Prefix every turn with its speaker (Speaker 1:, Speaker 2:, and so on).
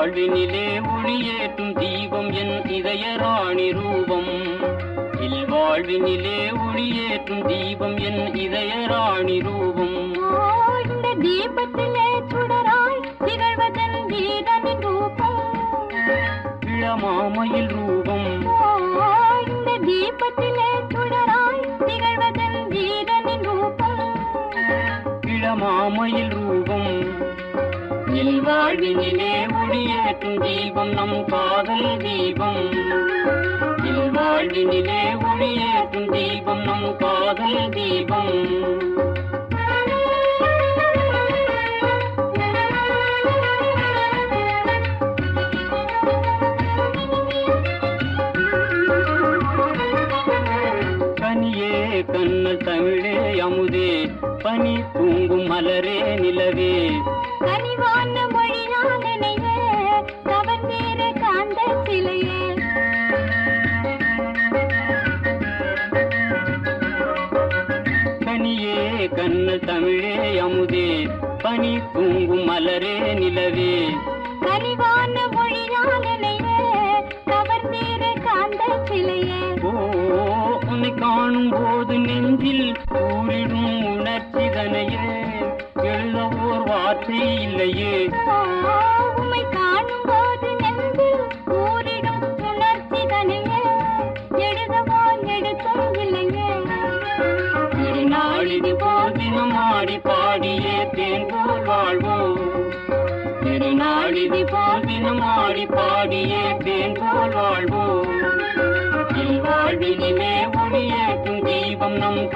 Speaker 1: இல்வாழ்வினிலே ஒளியேற்றும் தீபம் என் இதய ராணி ரூபம் இல்வாழ்வினிலே ஒளியேற்றும் தீபம் என் இதய ராணி ரூபம்
Speaker 2: ஓ, இந்த தீபத்திலே சுடராய் திகழ்வதன் வீரனின் ரூபம்
Speaker 1: இளமாமையில் ரூபம்
Speaker 2: ஓ, இந்த தீபத்திலே சுடராய் திகழ்வதன் வீரனின் ரூபம்
Speaker 1: இளமாமையில் ரூபம் இல்வாழ்வினிலே ஒளியேற்றும் தீபம் நம் காதல் தீபம் இல்வாழ்வினிலே ஒளியேற்றும் தீபம் நம் காதல் தீபம் கனியே கண்ணல் தமிழே அமுதே பனி தூங்கும் மலரே நிலவே
Speaker 2: கனிவான மொழியால் நினைவே கவர்ந்தீர காந்த சிலையே
Speaker 1: கனியே கண்ணல் தமிழே அமுதே பனி தூங்கும் மலரே நிலவே
Speaker 2: கனிவான மொழியால் நினைவே கவர்ந்தீர காந்த சிலையே
Speaker 1: ஓ உன்னை காணும் போது நெஞ்சில் கூறிடும் உணர்ச்சிதனையே எழுத ஓர் வார்த்தை இல்லையே
Speaker 2: ஓ, உம்மை காணும் போது நெஞ்சில் ஊறிடும் உணர்ச்சி தனியே எழுதவோ எடுத்தும் இல்லையே
Speaker 1: திருநாளிது போல் தினம் ஆடி பாடியே தேன் போல் வாழ்வோம் திருநாளிது போல் தினம் ஆடி பாடியே தேன் போல் வாழ்வோம் இல்வாழ்வினிலே ஒளியேற்றும் தீபம் நம்